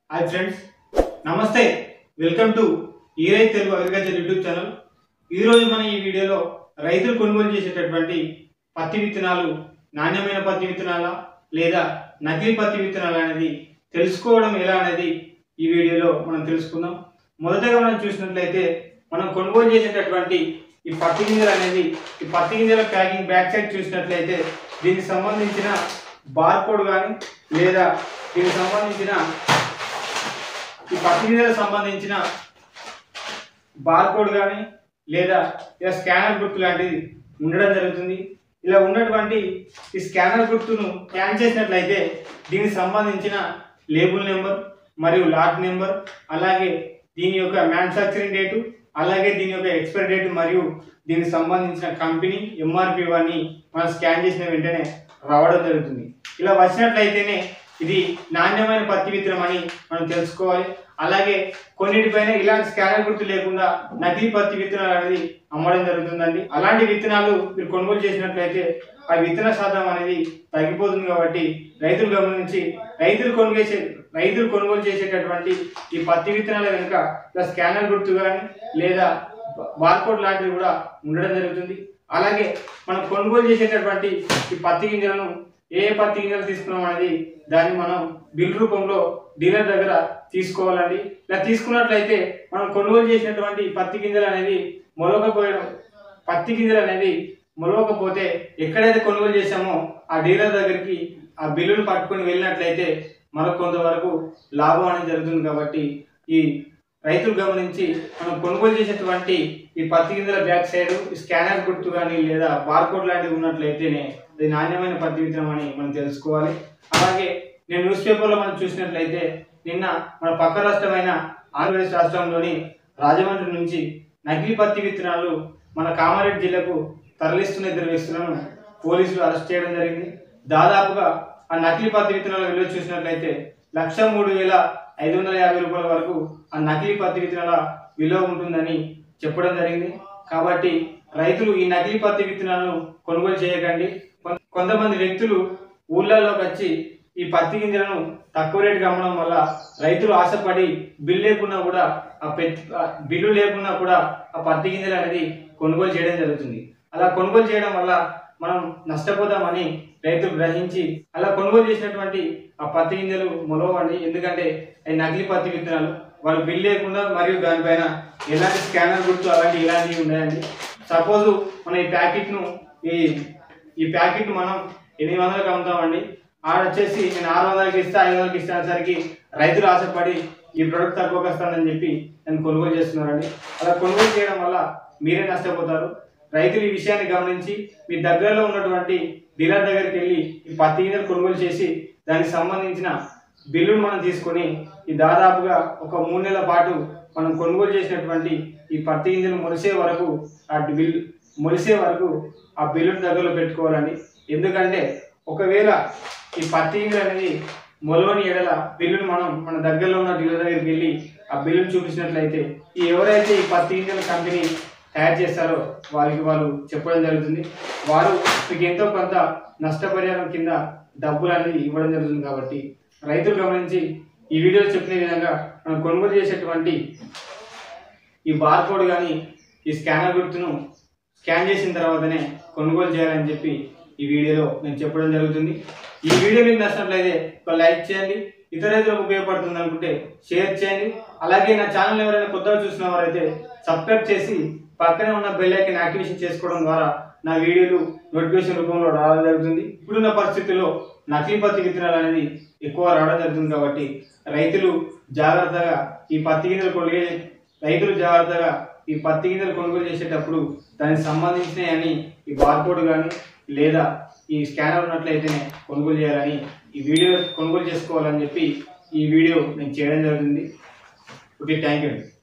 hi friends నమస్తే welcome to ఈరై Telugu agriculture YouTube channel ఈరోజు మనం ఈ వీడియోలో రైతులు కొనుగోలు చేసేటటువంటి పత్తి విత్తనాలు నాణ్యమైన పత్తి విత్తనాలా లేదా నకిలీ పత్తి విత్తనాలు అనేది తెలుసుకోవడం ఎలా అనేది ఈ వీడియోలో మనం తెలుసుకుందాం మొదటగా మనం చూసినట్లయితే మనం కొనుగోలు చేసేటటువంటి ఈ పత్తి గింజలు అనేది ఈ పత్తి గింజల ప్యాకింగ్ బ్యాక్ సైడ్ చూసినట్లయితే దీనికి సంబంధించిన బార్ కోడ్ కానీ లేదా దీనికి సంబంధించిన ఈ పత్తి గింజలకు సంబంధించిన బార్ కోడ్ కానీ లేదా ఇలా స్కానర్ గుర్తు లాంటిది ఉండడం జరుగుతుంది ఇలా ఉన్నటువంటి ఈ స్కానర్ గుర్తును స్కాన్ చేసినట్లయితే దీనికి సంబంధించిన లేబుల్ నెంబర్ మరియు లాట్ నెంబర్ అలాగే దీని యొక్క మ్యానుఫ్యాక్చరింగ్ డేటు అలాగే దీని యొక్క ఎక్స్పైరీ డేట్ మరియు దీనికి సంబంధించిన కంపెనీ ఎంఆర్పి అని మనం స్కాన్ చేసిన వెంటనే రావడం జరుగుతుంది ఇలా వచ్చినట్లయితేనే ఇది నాణ్యమైన పత్తి విత్తనం అని మనం తెలుసుకోవాలి అలాగే కొన్నిటిపైన ఇలాంటి స్కానర్ గుర్తు లేకుండా నకిలీ పత్తి విత్తనాలు అనేది అమ్మడం జరుగుతుందండి అలాంటి విత్తనాలు మీరు కొనుగోలు చేసినట్లయితే ఆ విత్తన శాతం అనేది తగ్గిపోతుంది కాబట్టి రైతులు గమనించి రైతులు కొనుగోలు చేసే రైతులు కొనుగోలు చేసేటటువంటి ఈ పత్తి విత్తనాల వెనుక ఇలా స్కానర్ గుర్తు కానీ లేదా బార్కోడ్ లాంటివి కూడా ఉండడం జరుగుతుంది అలాగే మనం కొనుగోలు చేసేటటువంటి ఈ పత్తి గింజలను ఏ ఏ పత్తి గింజలు తీసుకున్నాం అనేది దాన్ని మనం బిల్ రూపంలో డీలర్ దగ్గర తీసుకోవాలండి ఇలా తీసుకున్నట్లయితే మనం కొనుగోలు చేసినటువంటి పత్తి గింజలు అనేది మొలకపోయడం పత్తి గింజలు అనేది మొలవకపోతే ఎక్కడైతే కొనుగోలు చేశామో ఆ డీలర్ దగ్గరికి ఆ బిల్లును పట్టుకొని వెళ్ళినట్లయితే మనకు కొంతవరకు లాభం అనేది జరుగుతుంది కాబట్టి ఈ రైతులు గమనించి మనం కొనుగోలు చేసేటువంటి ఈ పత్తి గింజల బ్యాక్ సైడ్ ఈ స్కానర్ గుర్తు కానీ లేదా బార్కోడ్ లాంటివి ఉన్నట్లయితేనే అది నాణ్యమైన పత్తి విత్తనం అని మనం తెలుసుకోవాలి అలాగే నేను న్యూస్ పేపర్లో మనం చూసినట్లయితే నిన్న మన పక్క రాష్ట్రమైన ఆంధ్రప్రదేశ్ రాష్ట్రంలోని రాజమండ్రి నుంచి నకిలీ పత్తి విత్తనాలు మన కామారెడ్డి జిల్లాకు తరలిస్తున్న ఇద్దరు వ్యక్తులను పోలీసులు అరెస్ట్ చేయడం జరిగింది దాదాపుగా ఆ నకిలీ పత్తి విత్తనాల విలువ చూసినట్లయితే లక్ష మూడు వేల ఐదు వందల యాభై రూపాయల వరకు ఆ నకిలీ పత్తి విత్తనాల విలువ ఉంటుందని చెప్పడం జరిగింది కాబట్టి రైతులు ఈ నకిలీ పత్తి విత్తనాలను కొనుగోలు చేయకండి కొం- కొంతమంది వ్యక్తులు ఊళ్ళలోకి వచ్చి ఈ పత్తి గింజలను తక్కువ రేటుకి అమ్మడం వల్ల రైతులు ఆశపడి బిల్లు లేకున్నా కూడా ఆ పెత్ ఆ బిల్లు లేకున్నా కూడా ఆ పత్తి గింజలు అనేది కొనుగోలు చేయడం జరుగుతుంది అలా కొనుగోలు చేయడం వల్ల మనం నష్టపోతామని రైతులు గ్రహించి అలా కొనుగోలు చేసినటువంటి ఆ పత్తి గింజలు మొలవండి ఎందుకంటే అవి నకిలీ పత్తి విత్తనాలు వాళ్ళు బిల్ లేకుండా మరియు దానిపైన ఎలాంటి స్కానర్ గుర్తు అలాంటి ఇలాంటివి ఉన్నాయండి సపోజ్ మనం ఈ ప్యాకెట్ను ఈ ఈ ప్యాకెట్ మనం ఎనిమిది వందలకు అమ్ముతామండి ఆడ వచ్చేసి నేను ఆరు వందలకి ఇస్తే ఐదు వందలకి ఇస్తే అనేసరికి రైతులు ఆశపడి ఈ ప్రొడక్ట్ తక్కువకి వస్తుందని చెప్పి నేను కొనుగోలు చేస్తున్నారండి అలా కొనుగోలు చేయడం వల్ల మీరే నష్టపోతారు రైతులు ఈ విషయాన్ని గమనించి మీ దగ్గరలో ఉన్నటువంటి డీలర్ దగ్గరికి వెళ్ళి ఈ పత్తి గింజలు కొనుగోలు చేసి దానికి సంబంధించిన బిల్లును మనం తీసుకొని ఈ దాదాపుగా ఒక మూడు నెలల పాటు మనం కొనుగోలు చేసినటువంటి ఈ పత్తి గింజలు మొలిసే వరకు ఆ బిల్ మొలిసే వరకు ఆ బిల్లును దగ్గరలో పెట్టుకోవాలండి ఎందుకంటే ఒకవేళ ఈ పత్తి గింజలు అనేది మొలవని ఎడల బిల్లును మనం మన దగ్గరలో ఉన్న డీలర్ దగ్గరికి వెళ్ళి ఆ బిల్లును చూపించినట్లయితే ఈ ఎవరైతే ఈ పత్తి గింజల కంపెనీ తయారు చేస్తారో వాళ్ళకి వాళ్ళు చెప్పడం జరుగుతుంది వారు మీకు ఎంతో కొంత నష్టపరిహారం కింద డబ్బులు అనేది ఇవ్వడం జరుగుతుంది కాబట్టి రైతులు గమనించి ఈ వీడియోలో చెప్పిన విధంగా మనం కొనుగోలు చేసేటువంటి ఈ బార్కోడ్ కానీ ఈ స్కానర్ గుర్తును స్కాన్ చేసిన తర్వాతనే కొనుగోలు చేయాలని చెప్పి ఈ వీడియోలో నేను చెప్పడం జరుగుతుంది ఈ వీడియో మీకు నచ్చినట్లయితే ఒక లైక్ చేయండి ఇతర రైతులకు ఉపయోగపడుతుంది అనుకుంటే షేర్ చేయండి అలాగే నా ఛానల్ ఎవరైనా కొత్తగా చూసిన వారైతే సబ్స్క్రైబ్ చేసి పక్కనే ఉన్న బెల్ ఐకన్ యాక్టివేషన్ చేసుకోవడం ద్వారా నా వీడియోలు నోటిఫికేషన్ రూపంలో రావడం జరుగుతుంది ఇప్పుడున్న పరిస్థితుల్లో నకిలీ పత్తి విత్తనాలు అనేది ఎక్కువ రావడం జరుగుతుంది కాబట్టి రైతులు జాగ్రత్తగా ఈ పత్తి గింజలు కొనుగోలు రైతులు జాగ్రత్తగా ఈ పత్తి గింజలు కొనుగోలు చేసేటప్పుడు దానికి సంబంధించినవి అని ఈ బార్కోడ్ కానీ లేదా ఈ స్కానర్ ఉన్నట్లయితేనే కొనుగోలు చేయాలని ఈ వీడియో కొనుగోలు చేసుకోవాలని చెప్పి ఈ వీడియో నేను చేయడం జరుగుతుంది ఓకే థ్యాంక్ యూ